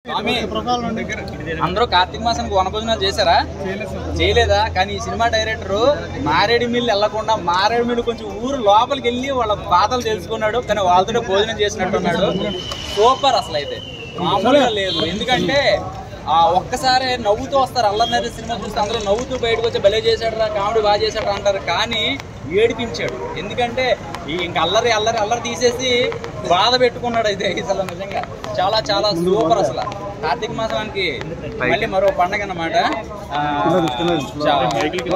స్వామి అందరూ కార్తీక మాసానికి వనభోజనాలు చేశారా చేయలేదా కానీ ఈ సినిమా డైరెక్టర్ మారేడు మిల్లు వెళ్లకుండా మారేడు మిల్లు కొంచెం ఊరు లోపలికి వెళ్ళి వాళ్ళ బాధలు తెలుసుకున్నాడు కానీ వాళ్ళతో భోజనం చేసినట్టున్నాడు సూపర్ అసలు అయితే మామూలుగా లేదు ఎందుకంటే ఆ ఒక్కసారి నవ్వుతూ వస్తారు అల్లరి సినిమా చూస్తే అందరూ నవ్వుతూ బయటకు వచ్చి భలే చేశాడు రా కామెడీ బాగా చేశాడు అంటారు కానీ ఏడిపించాడు ఎందుకంటే ఈ ఇంక అల్లరి అల్లరి అల్లరి తీసేసి బాధ పెట్టుకున్నాడు అయితే అసలు నిజంగా చాలా చాలా సూపర్ అసలు కార్తీక మాసానికి మళ్ళీ మరో పండగ అన్నమాట ఆ, చాలా-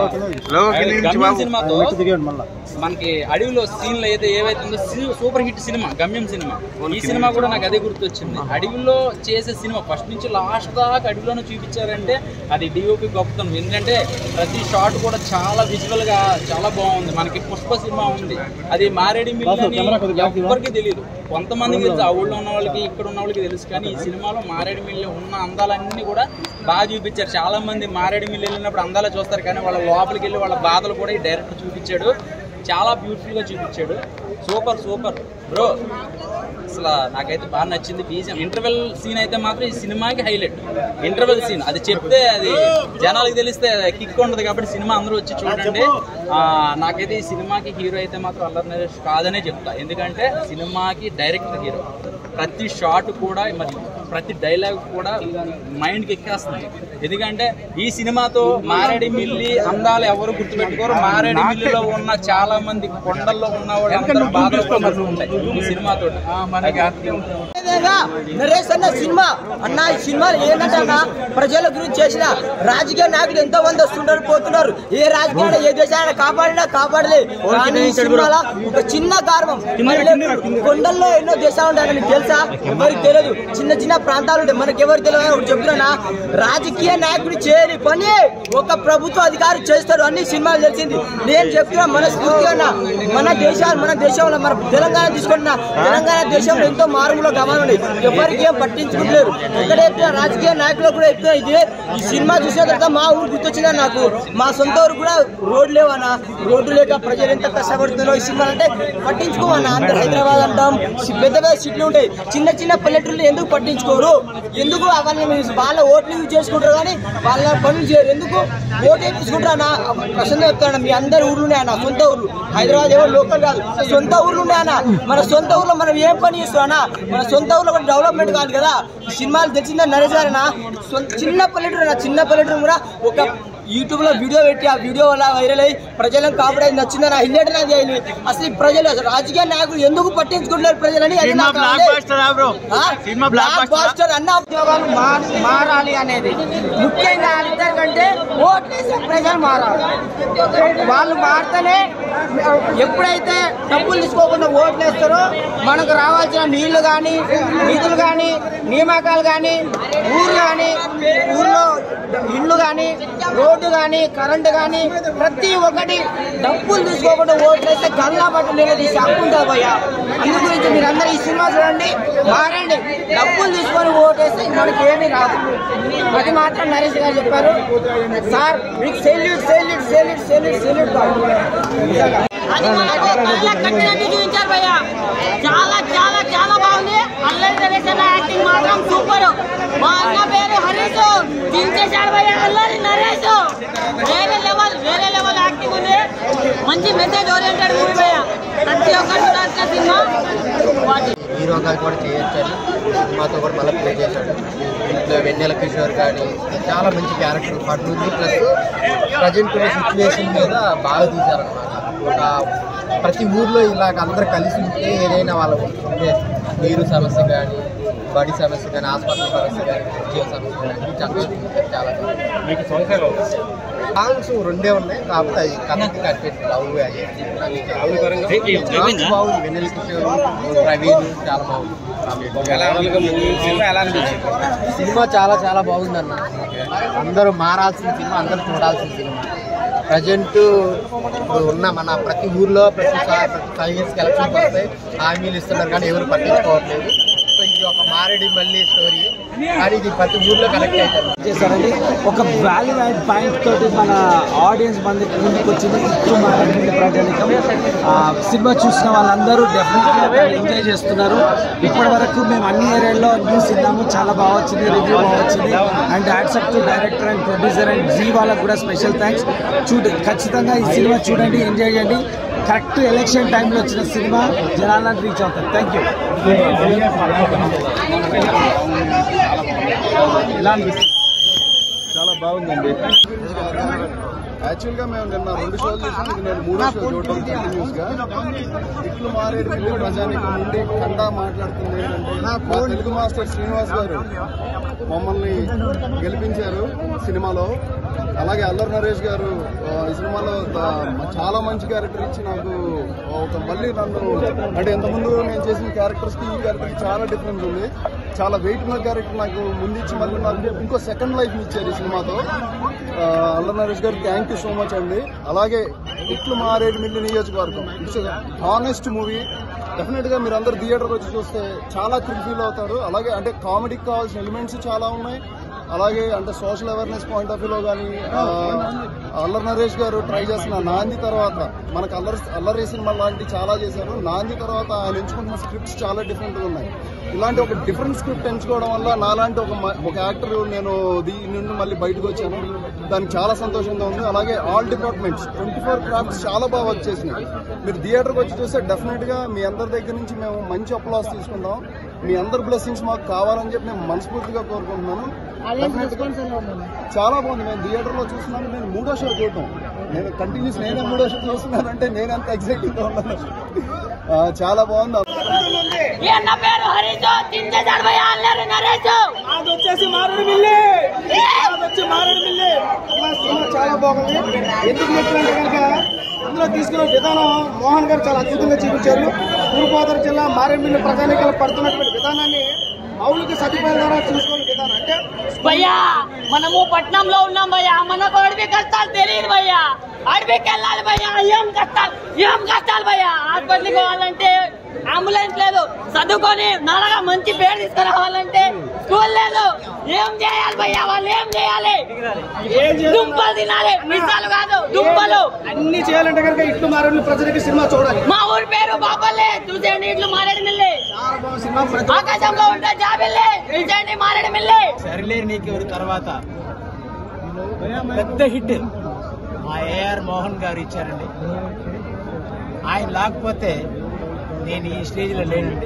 గమ్యం సినిమాతో మనకి అడవిలో సీన్లు అయితే ఏవైతే ఉందో సీ- super hit cinema Gamyam cinema ఈ సినిమా కూడా నాకు అదే గుర్తొచ్చింది అడవిలో చేసే సినిమా ఫస్ట్ నుంచి లాస్ట్ దాకా అడవిలోనే చూపించారంటే అది డిఓపి గొప్పతనం ఎందుకంటే ప్రతి షాట్ కూడా చాలా విజువల్ గా చాలా బాగుంది మనకి పుష్ప సినిమా ఉంది అది మారేడి మిల్లు అని ఎవరికి తెలియదు కొంతమందికి తెలుసు ఆ ఊళ్ళో ఉన్న వాళ్ళకి ఇక్కడ ఉన్న వాళ్ళకి తెలుసు కానీ ఈ సినిమాలో మారేడు మిల్లు ఉన్న అందాలన్నీ కూడా బాగా చూపించారు చాలా మంది మారేడు మిల్లు వెళ్ళినప్పుడు అందాలు చూస్తారు కానీ వాళ్ళ లోపలికి వెళ్ళి వాళ్ళ బాధలు కూడా ఈ డైరెక్టర్ చూపించాడు చాలా బ్యూటిఫుల్ గా చూపించాడు సూపర్ సూపర్ బ్రో అసలు నాకైతే బాగా నచ్చింది బీజం ఇంటర్వెల్ సీన్ అయితే మాత్రం ఈ సినిమాకి హైలైట్ ఇంటర్వెల్ సీన్ అది చెప్తే అది జనాలకు తెలిస్తే కిక్ ఉండదు కాబట్టి సినిమా అందరూ వచ్చి చూడండి ఆ, నాకైతే ఈ సినిమాకి హీరో అయితే మాత్రం అల్లరి నరేష్ కాదనే చెప్తా ఎందుకంటే సినిమాకి డైరెక్టర్ హీరో ప్రతి షాట్ కూడా మరి ప్రతి డైలాగ్ కూడా మైండ్కి ఎక్కేస్తుంది ఎందుకంటే ఈ సినిమాతో మారేడి మిల్లి అందాలు ఎవరు గుర్తుపెట్టుకోరు మారేడి మిల్లిలో ఉన్న చాలా మంది కొండల్లో ఉన్న వాళ్ళందరూ బాధలు పడుతూ ఉంటాయి ఈ సినిమాతో ఏదైనా నరేష్ అన్న సినిమా అన్న ఈ సినిమా ఏంటంటే అన్న ప్రజల గురించి చేసిన రాజకీయ నాయకులు ఎంతో మంది వస్తుంటారు పోతున్నారు ఏ రాజకీయ ఏ దేశాన్ని కాపాడినా కాపాడలే కానీ ఈ సినిమాలో ఒక చిన్న గర్వం కొండల్లో ఎన్నో దేశాలు ఉంటాయని మీకు తెలుసా ఎవరికి తెలియదు చిన్న చిన్న ప్రాంతాలు ఉంటాయి మనకి ఎవరికి తెలియదు ఒకటి చెప్తున్నా రాజకీయ నాయకుడు చేయని పని ఒక ప్రభుత్వ అధికారి చేస్తాడు అన్ని సినిమాలు తెలిసింది నేను చెప్తున్నా మన స్ఫూర్తిగా మన దేశాలు మన దేశంలో మన తెలంగాణ తీసుకున్న తెలంగాణ దేశంలో ఎంతో మారుమూల గమనం ఉన్నాయి ఎవరికి ఏం పట్టించుకుంటలేరు ఎక్కడ చెప్పిన రాజకీయ నాయకులు కూడా చెప్తున్నా ఇది ఈ సినిమా చూసిన తర్వాత మా ఊరు గుర్తొచ్చిందా నాకు మా సొంత ఊరు కూడా రోడ్డు లేవన్నా రోడ్డు లేక ప్రజలు ఎంత కష్టపడుతున్నారో ఈ సినిమా అంటే పట్టించుకోమన్నా అందరు హైదరాబాద్ అంటాం సి- పెద్ద పెద్ద సిట్లు ఉంటాయి చిన్న చిన్న పల్లెటూళ్ళు ఎందుకు పట్టించుకోరు ఎందుకు అవన్నీ మీరు వాళ్ళ ఓట్లు యూజ్ చేసుకుంటారు కానీ వాళ్ళ పనులు చేయరు ఎందుకు ఓటు వేయించుకుంటారా అన్న ప్రశ్న చెప్తాను మీ అందరి ఊర్లు ఉన్నాయన్న సొంత ఊర్లు హైదరాబాద్ ఎవరు లోకల్ కాదు సొంత ఊర్లు ఉన్నాయన్న మన సొంత ఊర్లో మనం ఏం పని చేస్తాం అన్న మన సొంత ఊర్లో కూడా డెవలప్మెంట్ కాదు కదా ఈ సినిమాలు తెచ్చిందా నరేష్ గారు అన్న సొంత చిన్న పల్లెటూరు అన్న చిన్న పల్లెటూరు కూడా ఒక యూట్యూబ్ లో వీడియో పెట్టి ఆ వీడియో వల్ల వైరల్ అయ్యి ప్రజలను కాపాడేది నచ్చిందని హైలైట్ నాకు అయింది అసలు ఈ ప్రజలు అసలు రాజకీయ నాయకులు ఎందుకు పట్టించుకుంటున్నారు ప్రజలని అది నాకు కావాలి. బ్లాక్ బాస్టర్ అన్న ఉద్యోగాలు మార్- మారాలి అనేది ముఖ్యంగా అందరికంటే ఓట్లేసే ప్రజలు మారాలి వాళ్ళు మారితేనే ఎప్పుడైతే డబ్బులు తీసుకోకుండా ఓట్లు వేస్తారో మనకు రావాల్సిన నీళ్లు కానీ నిధులు కానీ నియామకాలు కానీ ఊరు కానీ ఊర్లో ఇల్లు కానీ రోడ్డు కానీ కరెంటు కానీ ప్రతి ఒక్కటి డబ్బులు తీసుకోకుండా ఓట్లు వేస్తే గల్లా పట్టు నిలదీసి అప్పుంటుంది భయ్యా అందు గురించి మీరు అందరూ ఈ సినిమా చూడండి మారండి డబ్బులు తీసుకొని ఓటేస్తే మనకి ఏమీ రాదు అది మాత్రం నరేష్ గారు చెప్పారు సార్ మీకు salute salute salute salute salute అది మనకు కళ్ళ కట్టినట్టు చూపించారు భయ్య చాలా చాలా చాలా బాగుంది అల్లరి నరేష్ అన్న యాక్టింగ్ మాత్రం సూపర్ మా అన్న పేరు హరీష్ దించేశాడు భయ్య అల్లరి నరేష్ వేరే లెవెల్ వేరే లెవెల్ యాక్టింగ్ ఉంది మంచి మెసేజ్ ఓరియంటెడ్ మూవీ భయ్య ప్రతి ఒక్కరు చూడాల్సిన సినిమా వాటి హీరోగా కూడా చేయొచ్చని సినిమాతో కూడా మళ్ళీ ప్లే చేశాడు ఇంట్లో వెన్నెల కిషోర్ కానీ చాలా మంచి క్యారెక్టర్ పడుతుంది ప్లస్ ప్రజెంట్ ఉన్న సిచ్యువేషన్ మీద బాగా తీశారనమాట ఒక ప్రతి ఊర్లో ఇలాగ అందరు కలిసి ఉంటే ఏదైనా వాళ్ళ ఉంటే నీరు సమస్య కానీ బడి సమస్య కానీ హాస్పిటల్ సమస్య కానీ ఉద్యోగ సమస్య కానీ చాలా చాలా సాంగ్స్ రెండే ఉన్నాయి కాకపోతే అవి కథకి కట్టేసి లవ్ అయ్యాయి సాంగ్స్ బాగుంది వెన్నెల కిషోర్ ప్రవీణ్ చాలా బాగుంది సినిమా చాలా చాలా బాగుంది అన్న అందరూ మారాల్సిన సినిమా అందరూ చూడాల్సిన సినిమా ప్రజెంట్ ఇప్పుడు ఉన్న మన ప్రతి ఊర్లో ప్రతి సా- ప్రతి ఫైవ్ ఇయర్స్కి ఎలక్షన్స్ వస్తాయి హామీలు ఇస్తున్నారు కానీ ఎవరు పట్టించుకోవట్లేదు సో ఇది ఒక మారేడి మళ్ళీ స్టోరీ కానీ ఇది ప్రతి ఊర్లో కనెక్ట్ అవుతుంది చేశారండి ఒక వాల్యూ యాడ్ పాయింట్ తోటి మన ఆడియన్స్ మంది ముందుకు వచ్చింది ఇట్లు మాట్లాడుతుంది ప్రజానికం ఆ, సినిమా చూసిన వాళ్ళందరూ డెఫినెట్గా ఎంజాయ్ చేస్తున్నారు ఇప్పటి వరకు మేము అన్ని ఏరియాల్లో న్యూస్ విన్నాము చాలా బాగా వచ్చింది రివ్యూ బాగా వచ్చింది and hats off to director and producer and Zee వాళ్ళకు కూడా స్పెషల్ థ్యాంక్స్ చూడ ఖచ్చితంగా ఈ సినిమా చూడండి ఎంజాయ్ చేయండి కరెక్ట్ ఎలక్షన్ టైంలో వచ్చిన సినిమా జనాలను రీచ్ అవుతారు థ్యాంక్ యూ ఎలా అనిపిస్తుంది చాలా బాగుందండి యాక్చువల్గా మేము నిన్న రెండు షోలు చేసాం ఇది నేను మూడో షో చూడటం కంటిన్యూస్ గా ఇట్లు మారేడు పిల్లి ప్రజానికి నుండి కండా మాట్లాడుతుంది ఏంటంటే మా తెలుగు మాస్టర్ శ్రీనివాస్ గారు మమ్మల్ని గెలిపించారు సినిమాలో అలాగే అల్లరి నరేష్ గారు ఆ, ఈ సినిమాలో త- చాలా మంచి క్యారెక్టర్ ఇచ్చి నాకు ఒక మళ్ళీ నన్ను అంటే ఇంతకుముందు నేను చేసిన క్యారెక్టర్స్ కి ఈ క్యారెక్టర్ చాలా డిఫరెన్స్ ఉంది చాలా వెయిట్ ఉన్న క్యారెక్టర్ నాకు ముందు ఇచ్చి మళ్ళీ నాకు ఇంకో సెకండ్ లైఫ్ ఇచ్చారు ఈ సినిమాతో ఆ, అల్లరి నరేష్ గారు థ్యాంక్ యూ సో మచ్ అండి అలాగే ఇట్లు మారేడు మిల్లి నియోజకవర్గం ఇట్స్ హానెస్ట్ మూవీ డెఫినెట్ గా మీరు అందరు థియేటర్కి వచ్చి చూస్తే చాలా థ్రిల్ ఫీల్ అవుతారు అలాగే అంటే కామెడీకి కావాల్సిన ఎలిమెంట్స్ చాలా ఉన్నాయి అలాగే అంటే సోషల్ అవేర్నెస్ పాయింట్ ఆఫ్ వ్యూలో కానీ అల్లరి నరేష్ గారు ట్రై చేసిన నాంది తర్వాత మనకు అల్లరి అల్లరి సినిమా లాంటి చాలా చేశారు నాంది తర్వాత ఆయన ఎంచుకుంటున్న స్క్రిప్ట్స్ చాలా డిఫరెంట్గా ఉన్నాయి ఇలాంటి ఒక డిఫరెంట్ స్క్రిప్ట్ ఎంచుకోవడం వల్ల నాలాంటి ఒక మ- ఒక యాక్టర్ నేను దీని నుండి మళ్ళీ బయటకు వచ్చాను దానికి చాలా సంతోషంగా ఉంది అలాగే all departments twenty four crafts చాలా బాగా వర్క్ చేసినాయి మీరు థియేటర్కి వచ్చి చూస్తే డెఫినెట్ గా మీ అందరి దగ్గర నుంచి మేము మంచి అప్లాస్ తీసుకుంటాం మీ అందరి బ్లెస్సింగ్స్ మాకు కావాలని చెప్పి మేము మనస్ఫూర్తిగా కోరుకుంటున్నాను Definitely గా చాలా బాగుంది నేను థియేటర్ లో చూస్తున్నాను నేను మూడో షో చూడటం నేను కంటిన్యూస్ నేనే మూడో షో చూస్తున్నానంటే నేను ఎంత ఎక్సైటింగ్ గా ఉన్నాను ఆ, చాలా బాగుంది ఈ అన్న పేరు హరీష్ చించేశాడు భయ అల్లరి నరేష్ అది వచ్చేసి మారేడు మిల్లి అది వచ్చి మారేడు మిల్లి మా సినిమా చాలా బాగుంది ఎందుకు చెప్పారంటే కనుక అందులో తీసుకున్న విధానం మోహన్ గారు చాలా అద్భుతంగా చూపించారు తూర్పుగోదావరి జిల్లా మారేడుమిల్లి ప్రజానికలు పడుతున్నటువంటి విధానాన్ని మౌలిక సదుపాయాల ద్వారా చూసుకునే విధానం అంటే భయ్యా మనము పట్నంలో ఉన్నాం భయ్యా మనకు అడవి కష్టాలు తెలియదు భయ్యా అడవికి వెళ్ళాలి భయ్యా ఏం కష్టాలు ఏం కష్టాలు భయ్యా హాస్పిటల్కి పోవాలంటే అంబులెన్స్ లేదు చదువుకొని నాలుగా మంచి పేరు తీసుకురావాలంటే స్కూల్ లేదు ఏం చేయాలి భయ్యా వాళ్ళు ఏం చేయాలి దుంపలు తినాలి మిసాలు కాదు దుంపలు అన్ని చేయాలంటే కనుక ఇట్లు మారేడు ప్రజలకి సినిమా చూడాలి మా ఊరి పేరు బాపల్లే చూసేయండి ఇట్లు మారేడు మిల్లి చాలా బాగుంది సినిమా ప్రతి ఆకాశంలో ఉంటే జాబిల్లి చూసేయండి మారేడు మిల్లి సరిలేరు నీకెవరు తర్వాత పెద్ద హిట్ మా ఏఆర్ మోహన్ గారు ఇచ్చారండి ఆయన లేకపోతే నేను ఈ స్టేజ్లో లేనండి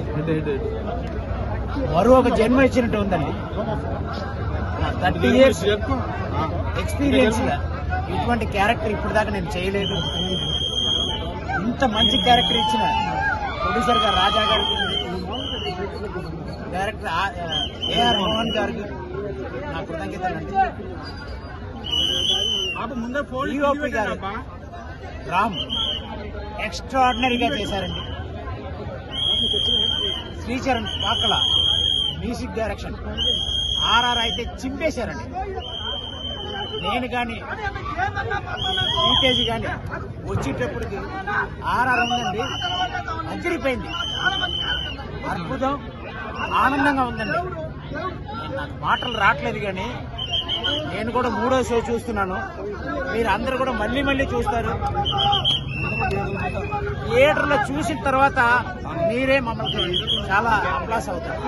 మరో ఒక జన్మ ఇచ్చినట్టు ఉందండి థర్టీ ఇయర్స్ ఎక్స్పీరియన్స్ ఇటువంటి క్యారెక్టర్ ఇప్పుడు దాకా నేను చేయలేదు ఇంత మంచి క్యారెక్టర్ ఇచ్చిన ప్రొడ్యూసర్ గారు రాజా గారికి డైరెక్టర్ ఏఆర్ మోహన్ గారికి నా కృతజ్ఞతలు ఈఓపి గారు రామ్ ఎక్స్ట్రాడినరీగా చేశారండి Sricharan Pakala music direction RR అయితే చింపేశారండి నేను కానీ లీకేజ్ కానీ వచ్చేటప్పటికి ఆర్ఆర్ ఉందండి అదిరిపోయింది అద్భుతం ఆనందంగా ఉందండి నేను నాకు మాటలు రావట్లేదు కానీ నేను కూడా మూడో షో చూస్తున్నాను మీరు అందరూ కూడా మళ్ళీ మళ్ళీ చూస్తారు థియేటర్లో చూసిన తర్వాత మీరే మమ్మల్ని చాలా అప్లాస్ అవుతారు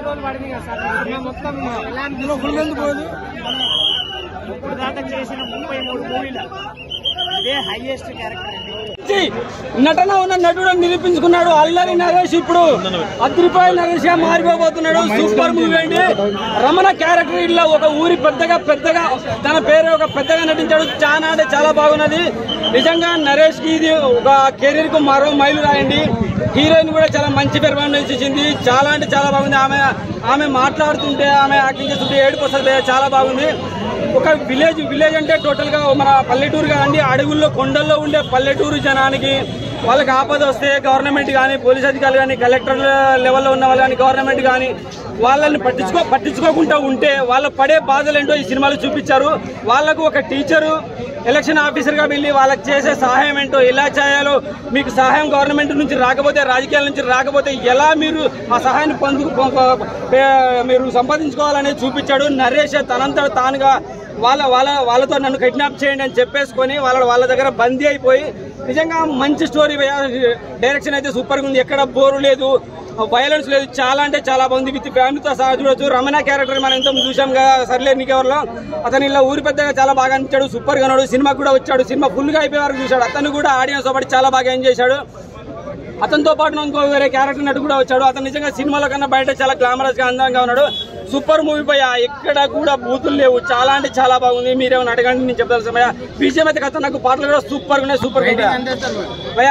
ఇప్పుడు దాకా చేసిన ముప్పై మూడు మూవీల ఇదే హైయెస్ట్ క్యారెక్టర్ అండి నటన ఉన్న నటుడు నిరూపించుకున్నాడు అల్లరి నరేష్ ఇప్పుడు అద్రిపాయ నరేష్ గా మారిపోబోతున్నాడు సూపర్ మూవీ అండి రమణ క్యారెక్టర్ ఇట్లా ఒక ఊరి పెద్దగా పెద్దగా తన పేరు ఒక పెద్దగా నటించాడు చాలా అంటే చాలా బాగున్నది నిజంగా నరేష్ కి ఇది ఒక కెరీర్ కు మరో మైలు రాయండి హీరోయిన్ కూడా చాలా మంచి పెర్ఫార్మెన్స్ ఇచ్చింది చాలా అంటే చాలా బాగుంది ఆమె ఆమె మాట్లాడుతుంటే ఆమె యాక్టింగ్ చేస్తుంటే ఏడుపు వస్తుంది చాలా బాగుంది ఒక విలేజ్ విలేజ్ అంటే టోటల్ గా మన పల్లెటూరు కదండి అడవుల్లో కొండల్లో ఉండే పల్లెటూరు జనానికి వాళ్ళకి ఆపద వస్తే గవర్నమెంట్ కానీ పోలీస్ అధికారులు కానీ కలెక్టర్ లెవెల్లో ఉన్న వాళ్ళు కానీ గవర్నమెంట్ కానీ వాళ్ళని పట్టించుకో పట్టించుకోకుండా ఉంటే వాళ్ళ పడే బాధలు ఏంటో ఈ సినిమాలో చూపించారు వాళ్ళకు ఒక టీచరు ఎలక్షన్ ఆఫీసర్గా వెళ్ళి వాళ్ళకి చేసే సహాయం ఏంటో ఎలా చేయాలో మీకు సహాయం గవర్నమెంట్ నుంచి రాకపోతే రాజకీయాల నుంచి రాకపోతే ఎలా మీరు ఆ సహాయాన్ని పొందు పొ- పొ- పే- మీరు సంపాదించుకోవాలనేది చూపించాడు నరేష్ తనంతట తానుగా వాళ్ళ వాళ్ళ వాళ్ళతో నన్ను కిడ్నాప్ చేయండి అని చెప్పేసుకొని వాళ్ళ వాళ్ళ దగ్గర బందీ అయిపోయి నిజంగా మంచి స్టోరీ డైరెక్షన్ అయితే సూపర్గా ఉంది ఎక్కడ బోరు లేదు వైలెన్స్ లేదు చాలా అంటే చాలా బాగుంది విత్ ఫ్యామిలీతో సహా చూడొచ్చు రమణ క్యారెక్టర్ మనం ఎంతో చూసాం కదా సర్లే నీకెవరిలో అతను ఇలా ఊరి పెద్దగా చాలా బాగా అనిపించాడు సూపర్ గా ఉన్నాడు సినిమా కూడా వచ్చాడు సినిమా ఫుల్ గా అయిపోయే వరకు చూశాడు అతను కూడా ఆడియన్స్ ఒకటి చాలా బాగా ఎంజాయ్ చేశాడు అతనితో పాటు ఇంకో వేరే క్యారెక్టర్ నటు కూడా వచ్చాడు అతను నిజంగా సినిమాలో కన్నా బయట చాలా గ్లామరస్ గా అందంగా ఉన్నాడు సూపర్ మూవీ పై ఎక్కడ కూడా బూతులు లేవు చాలా అంటే చాలా బాగుంది మీరేమైనా అడగండి నేను చెప్తాను భయ్యా బీజేపీ అయితే కథ నాకు పాటలు కూడా సూపర్ ఉన్నాయి సూపర్ భయ్యా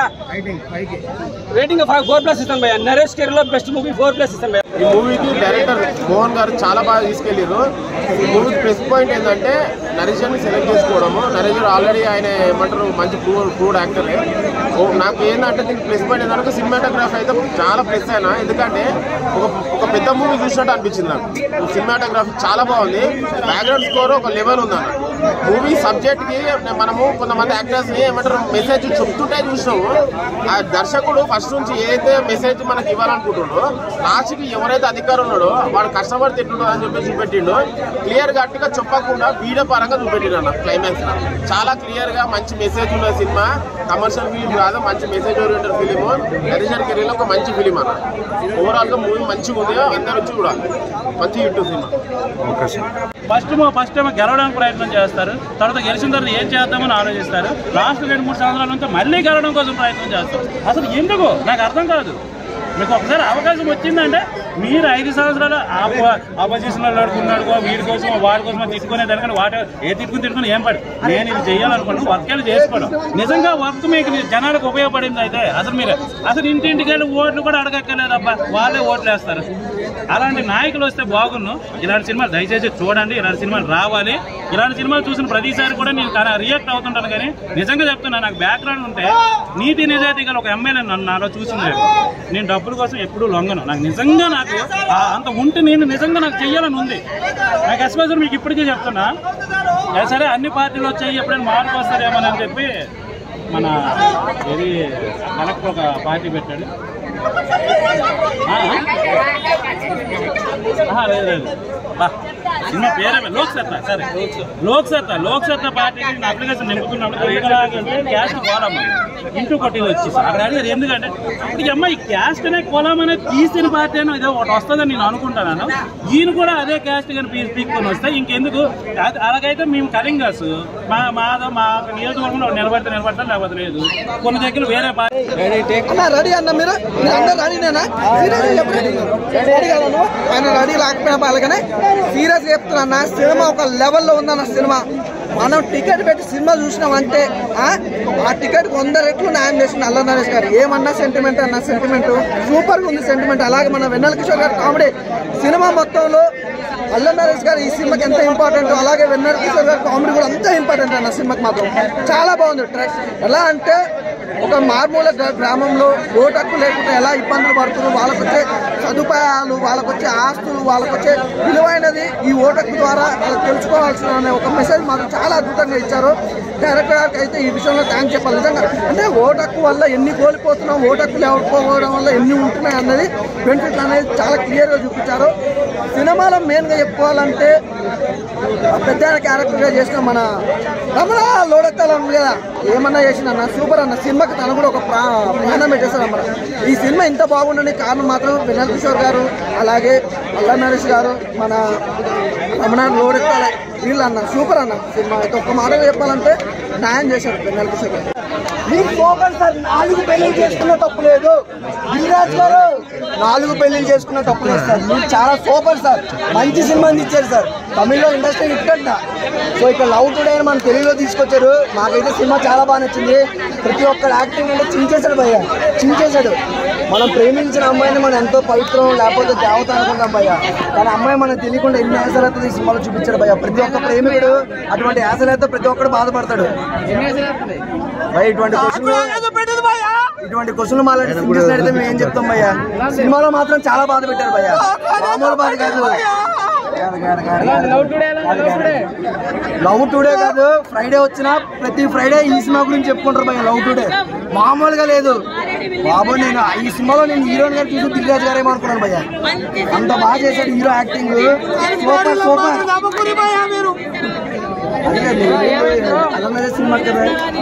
రేటింగ్ ఫోర్ ప్లస్ ఇస్తాను భయ్యా నరేష్ కెరీర్ లో బెస్ట్ మూవీ ఫోర్ ప్లస్ ఇస్తాను భయ్యా ఈ మూవీకి డైరెక్టర్ మోహన్ గారు చాలా బాగా తీసుకెళ్ళారు ఈ మూవీ ప్లస్ పాయింట్ ఏంటంటే నరేష్ని సెలెక్ట్ చేసుకోవడము నరేష్ ఆల్రెడీ ఆయన ఏమంటారు మంచి ప్రూవ్ ప్రూవ్డ్ యాక్టరే ఓ నాకు ఏంటంటే దీనికి ప్లస్ పాయింట్ ఏంటంటే సినిమాటోగ్రఫీ అయితే చాలా ప్లస్ అయినా ఎందుకంటే ఒక ఒక పెద్ద మూవీ చూసినట్టు అనిపించింది నాకు సినిమాటోగ్రఫీ చాలా బాగుంది బ్యాక్గ్రౌండ్ స్కోర్ ఒక లెవెల్ ఉంది అన్న మూవీ సబ్జెక్ట్ కి మనము కొంతమంది యాక్టర్స్ ని ఏమంటారు మెసేజ్ చెప్తుంటే చూసినాము ఆ దర్శకుడు ఫస్ట్ నుంచి ఏదైతే మెసేజ్ మనకి ఇవ్వాలనుకుంటుండో లాస్ట్ కి ఎవరైతే అధికారం ఉన్నాడో వాడు కష్టపడి తింటుండో అని చెప్పి చూపెట్టిండు క్లియర్ గట్టిగా చెప్పకుండా వీడియో పరంగా చూపెట్టిండు అన్న క్లైమాక్స్ లో చాలా క్లియర్ గా మంచి మెసేజ్ ఉన్న సినిమా కమర్షియల్ ఫిలిం కాదు మంచి మెసేజ్ ఓరియంటెడ్ ఫిలిం నరేషన్ కెరీర్ ఒక మంచి ఫిలిం అన్న ఓవరాల్ గా మూవీ మంచిగా ఉంది అందరూ వచ్చి చూడాలి మంచి హిట్ సినిమా ఫస్ట్ ఏమో ఫస్ట్ ఏమో గెలవడానికి ప్రయత్నం చేస్తారు తర్వాత గెలిచిన తర్వాత ఏం చేద్దామని ఆలోచిస్తారు లాస్ట్ రెండు మూడు సంవత్సరాల నుంచి మళ్ళీ గెలవడం కోసం ప్రయత్నం చేస్తారు అసలు ఎందుకు నాకు అర్థం కాదు మీకు ఒకసారి అవకాశం వచ్చిందంటే మీరు ఐదు సంవత్సరాలు ఆపోజిషన్ ఆడుకున్నాడు వీడి కోసం వాడి కోసం తిట్టుకునే దానికన్నా వాటి ఏ తిట్టుకుని తిట్టుకుని ఏం పడి నేను ఇది చేయాలనుకున్నాను వర్క్ వెళ్ళి చేసుకోవడం నిజంగా వర్క్ మీకు జనాలకు ఉపయోగపడింది అయితే అసలు మీరు అసలు ఇంటింటికి వెళ్ళి ఓట్లు కూడా అడగక్కర్లేదు అబ్బా వాళ్ళే ఓట్లు వేస్తారు అలాంటి నాయకులు వస్తే బాగున్ను ఇలాంటి సినిమాలు దయచేసి చూడండి ఇలాంటి సినిమాలు రావాలి ఇలాంటి సినిమాలు చూసిన ప్రతిసారి కూడా నేను చాలా రియాక్ట్ అవుతుంటాను కానీ నిజంగా చెప్తున్నా నాకు బ్యాక్గ్రౌండ్ ఉంటే నీతి నిజాయితీ గల ఒక ఎమ్మెల్యే నన్ను నాలో చూసింది లేదు. నేను డబ్బుల కోసం ఎప్పుడూ లొంగను నాకు నిజంగా నాకు ఆ అంత ఉంటే నేను నిజంగా నాకు చెయ్యాలని ఉంది నాకు ఎస్పెషల్ మీకు ఇప్పటికే చెప్తున్నా ఏ సరే అన్ని పార్టీలు వచ్చాయి ఎప్పుడైనా మార్పు వస్తారేమోనని చెప్పి మన ఇది కలెక్టర్ ఒక పార్టీ పెట్టాడు ఆ, ఆ, లేదు లేదు బా, సినిమా పేరే లోక్ సత్తా సరే లోక్ సత్తా లోక్ సత్తా పార్టీకి నేను అప్లికేషన్ నింపుకున్నప్పుడు శ్రీకళాకి క్యాస్ట్ కోలమ్మ ఇంటూ కొట్టి వచ్చి అక్కడ అడిగారు ఎందుకంటే ఇప్పుడు ఈ అమ్మాయి క్యాస్ట్ అనే కోలం అనేది తీసిన పార్టీ అని ఇదే ఒకటి వస్తుందని నేను అనుకుంటాను ఈయన కూడా అదే క్యాస్ట్ కానీ పీ పీక్కొని వస్తే ఇంకెందుకు అది- అలాగైతే మేము కళింగాస్ మా మా మా నియోజకవర్గంలో నిలబడితే నిలబడతాం లేకపోతే లేదు కొన్ని దగ్గర వేరే పార్టీ అన్న రెడీ అన్న మీరు మీరు అందరు రెడీనేనా సీరియస్ చెప్తాను రెడీ కదా నువ్వు ఆయన రెడీ లేకపోయినా వాళ్ళకనే సీరియస్ చెప్తున్నా అన్న సినిమా ఒక లెవెల్లో ఉందన్న సినిమా మనం టికెట్ పెట్టి సినిమా చూసినామంటే ఆ ఆ టికెట్ వంద రెట్లు న్యాయం చేసిన అల్ల నరేష్ గారు ఏమన్నా సెంటిమెంట్ అన్న సెంటిమెంట్ సూపర్గా ఉంది సెంటిమెంట్ అలాగే మన వెన్నెల కిషోర్ గారు కామెడీ సినిమా మొత్తంలో అల్ల నరేష్ గారు ఈ సినిమాకి ఎంత ఇంపార్టెంట్ అలాగే వెన్నెల కిషోర్ గారు కామెడీ కూడా అంత ఇంపార్టెంట్ అన్న సినిమాకి మాత్రం చాలా బాగుంది ట్రాక్ ఎలా అంటే ఒక మారుమూల గ్రా- గ్రామంలో ఓటు హక్కు లేకుండా ఎలా ఇబ్బందులు పడుతున్నారు వాళ్ళకు వచ్చే సదుపాయాలు వాళ్ళకు వచ్చే ఆస్తులు వాళ్ళకు వచ్చే విలువైనది ఈ ఓటు హక్కు ద్వారా వాళ్ళకి తెలుసుకోవాల్సిన అనే ఒక మెసేజ్ మాకు చాలా అద్భుతంగా ఇచ్చారు డైరెక్టర్ గారికి అయితే ఈ విషయంలో థ్యాంక్స్ చెప్పాలి నిజంగా అంటే ఓటు హక్కు వల్ల ఎన్ని కోల్పోతున్నాం ఓటు హక్కు లేకపోవడం వల్ల ఎన్ని ఉంటున్నాయి అన్నది బెనిఫిట్లు అనేది చాలా క్లియర్గా చూపించారు సినిమాలో మెయిన్గా చెప్పుకోవాలంటే ఆ పెద్ద క్యారెక్టర్గా చేసిన మన రమణ లోడెత్తాల ఉంది కదా ఏమన్నా చేసిన అన్న సూపర్ అన్న సినిమాకి తను కూడా ఒక ప్రా ప్రాణం పెట్టేశారు అమ్మ ఈ సినిమా ఇంత బాగుండడానికి కారణం మాత్రం వినల్ కిషోర్ గారు అలాగే అల్లా నరేష్ గారు మన రమణ లోడెత్తాల వీళ్ళు అన్న సూపర్ అన్న సినిమా అయితే ఒక్క మాటలో చెప్పాలంటే న్యాయం చేశారు వినల్ కిషోర్ గారు మీరు సూపర్ సార్ నాలుగు పెళ్లి చేసుకున్న తప్పు లేదు గిరిరాజ్ గారు నాలుగు పెళ్లి చేసుకున్న తప్పు లేదు సార్ మీరు చాలా సూపర్ సార్ మంచి సినిమాని ఇచ్చారు సార్ తమిళ్లో ఇండస్ట్రీ ఇట్టంట సో ఇక్కడ లవ్ టుడే అని మన తెలుగులో తీసుకొచ్చారు మాకైతే సినిమా చాలా బాగా నచ్చింది ప్రతి ఒక్కరు యాక్టింగ్ అంటే చించేశాడు భయ్య చించేశాడు మనం ప్రేమించిన అమ్మాయిని మనం ఎంతో పవిత్రం లేకపోతే దేవత అనుకుంటాం భయ్య కానీ అమ్మాయి మనకు తెలియకుండా ఎన్ని యాసలైతే ఈ సినిమాలో చూపించాడు భయ్య ప్రతి ఒక్క ప్రేమికుడు అటువంటి యాసలైతే ప్రతి ఒక్కడు బాధపడతాడు భయ్య ఇటువంటి క్వశ్చన్ ఇటువంటి క్వశ్చన్లు మాలాంటి సింగర్స్ అడిగితే మేము ఏం చెప్తాం భయ్యా సినిమాలో మాత్రం చాలా బాధ పెట్టారు భయ్యా మామూలు బాధ కాదు లవ్ టుడే కాదు ఫ్రైడే వచ్చినా ప్రతి ఫ్రైడే ఈ సినిమా గురించి చెప్పుకుంటారు భయ్య లవ్ టుడే మామూలుగా లేదు బాబు నేను ఈ సినిమాలో నేను హీరోయిన్ గారు చూసి దిల్రాజ్ గారేమో అనుకున్నాను భయ్య అంత బాగా చేశాడు హీరో యాక్టింగ్ సూపర్ సూపర్ అదే అదే సినిమా కదా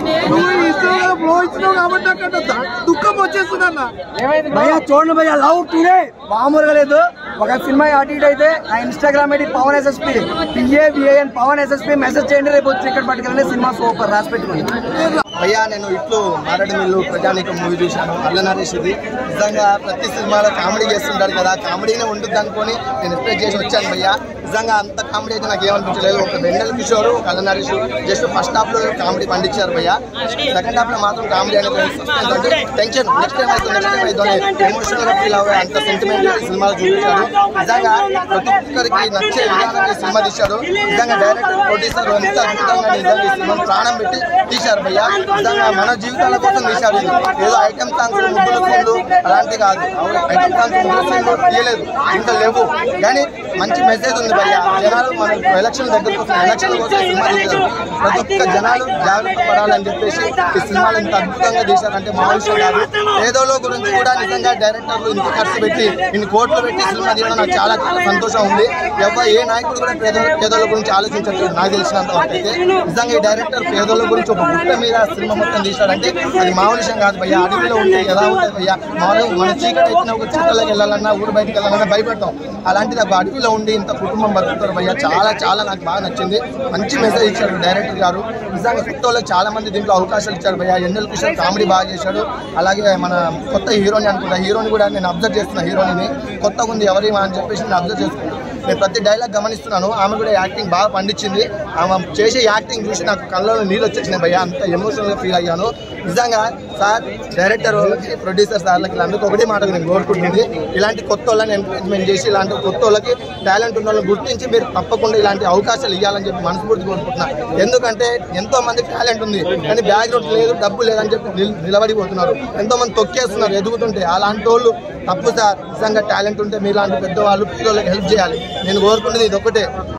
దుఃఖం వచ్చేస్తుందన్న భయ్యా చూడండి భయ్యా లవ్ టుడే మామూలుగా లేదు ఒక సినిమా అటు ఇటు అయితే ఆ Instagram ID Pavan SSP P A V A N Pavan SSP message చేయండి రేపు వచ్చి ఇక్కడ పట్టుకెళ్ళండి సినిమా సూపర్ రాసి పెట్టుకోండి అయ్యా నేను ఇట్లు మారేడుమిల్లు ప్రజానీకం మూవీ చూశాను అల్ల నరేష్ ఇది నిజంగా ప్రతి సినిమాలో కామెడీ చేస్తుంటాడు కదా కామెడీనే ఉంటుంది అనుకొని నేను ఎక్స్పెక్ట్ చేసి వచ్చాను భయ్యా నిజంగా అంత కామెడీ అయితే నాకు ఏమనిపించలేదు ఒక వెన్నెల కిషోర్ ఒక Allari Naresh just first half లో కామెడీ పండించారు భయ్యా సెకండ్ హాఫ్ లో మాత్రం కామెడీ అనేది సస్పెన్స్ అంటే టెన్షన్ నెక్స్ట్ టైం అయితే నెక్స్ట్ టైం అయితే ఎమోషనల్ గా ఫీల్ అవ్వే అంత సెంటిమెంట్ ఈ సినిమాలో చూపించారు నిజంగా ప్రతి ఒక్కరికి నచ్చే విధానంగా ఈ సినిమా తీశారు నిజంగా డైరెక్టర్ ప్రొడ్యూసర్ ఎంత అద్భుతంగా నిజంగా ఈ సినిమాను ప్రాణం పెట్టి తీశారు భయ్యా నిజంగా మన జీవితాల కోసం తీశారు ఇది ఏదో ఐటమ్ సాంగ్స్ ముగ్గుల సీన్లు అలాంటి కాదు ఐటమ్ సాంగ్స్ ముగ్గుల సీన్లు తీయలేదు ఇంకా లేవు కానీ మంచి మెసేజ్ ఉంది భయ్యా జనాలు మన ఎలక్షన్ దగ్గరకు వస్తున్న ఎలక్షన్ కోసం ఈ సినిమా తీశారు ప్రతి ఒక్క జనాలు జాగ్రత్త పడాలని చెప్పేసి ఈ సినిమాలు ఇంత అద్భుతంగా తీశారంటే మా విషయం కాదు పేదోళ్ళ గురించి కూడా నిజంగా డైరెక్టర్లు ఇంత ఖర్చు పెట్టి ఇన్ని కోట్లు పెట్టి సినిమా తీయడం నాకు చాలా సంతోషం ఉంది ఎవరు ఏ నాయకుడు కూడా పేద పేదోళ్ళ గురించి ఆలోచించట్లేదు నాకు తెలిసినంత వరకు అయితే నిజంగా ఈ డైరెక్టర్ పేదోళ్ళ గురించి ఒక గుట్ట మీద సినిమా మొత్తం తీశాడంటే అది మామూలు విషయం కాదు భయ్యా అడవిలో ఉంటే ఎలా ఉంటుంది భయ్యా మామూలు మన చీకటి అయితే ఒక చీకట్లోకి వెళ్ళాలన్నా ఊరు బయటకు వెళ్ళాలన్నా భయపడతాం అలాంటిది ఒక అడవిలో ఉండి ఇంత కుటుంబం బతుకుతారు భయ్యా చాలా చాలా నాకు బాగా నచ్చింది మంచి మెసేజ్ ఇచ్చారు డైరెక్టర్ గారు నిజంగా కొత్త వాళ్ళకి చాలా మంది దీంట్లో అవకాశాలు ఇచ్చారు భయ్యా ఎన్నెల్ కిషోర్ కామెడీ బాగా చేశాడు అలాగే మన కొత్త హీరోని అనుకుంటా హీరోని కూడా నేను అబ్జర్వ్ చేస్తున్నా హీరోని కొత్తగా ఉంది ఎవరి అని చెప్పేసి నేను అబ్జర్వ్ చేసుకున్నాను నేను ప్రతి డైలాగ్ గమనిస్తున్నాను ఆమె కూడా యాక్టింగ్ బాగా పండించింది ఆమె చేసే యాక్టింగ్ చూసి నాకు కళ్ళలో నీళ్ళు వచ్చేసినాయి భయ్యా అంత ఎమోషనల్గా ఫీల్ అయ్యాను నిజంగా సార్ డైరెక్టర్ వాళ్ళకి ప్రొడ్యూసర్ సార్లకి వీళ్ళందరికీ ఒకటే మాట నేను కోరుకుంటుంది ఇలాంటి కొత్త వాళ్ళని ఎంకరేజ్మెంట్ చేసి ఇలాంటి కొత్త వాళ్ళకి టాలెంట్ ఉన్న వాళ్ళని గుర్తించి మీరు తప్పకుండా ఇలాంటి అవకాశాలు ఇవ్వాలని చెప్పి మనస్ఫూర్తి కోరుకుంటున్నా ఎందుకంటే ఎంతో మంది టాలెంట్ ఉంది కానీ బ్యాక్గ్రౌండ్ లేదు డబ్బు లేదని చెప్పి నిల్- నిలబడిపోతున్నారు ఎంతో మంది తొక్కేస్తున్నారు ఎదుగుతుంటే అలాంటి వాళ్ళు తప్పు సార్ నిజంగా టాలెంట్ ఉంటే మీలాంటి పెద్దవాళ్ళు పేదోళ్ళకి హెల్ప్ చేయాలి నేను కోరుకునేది ఇది ఒకటే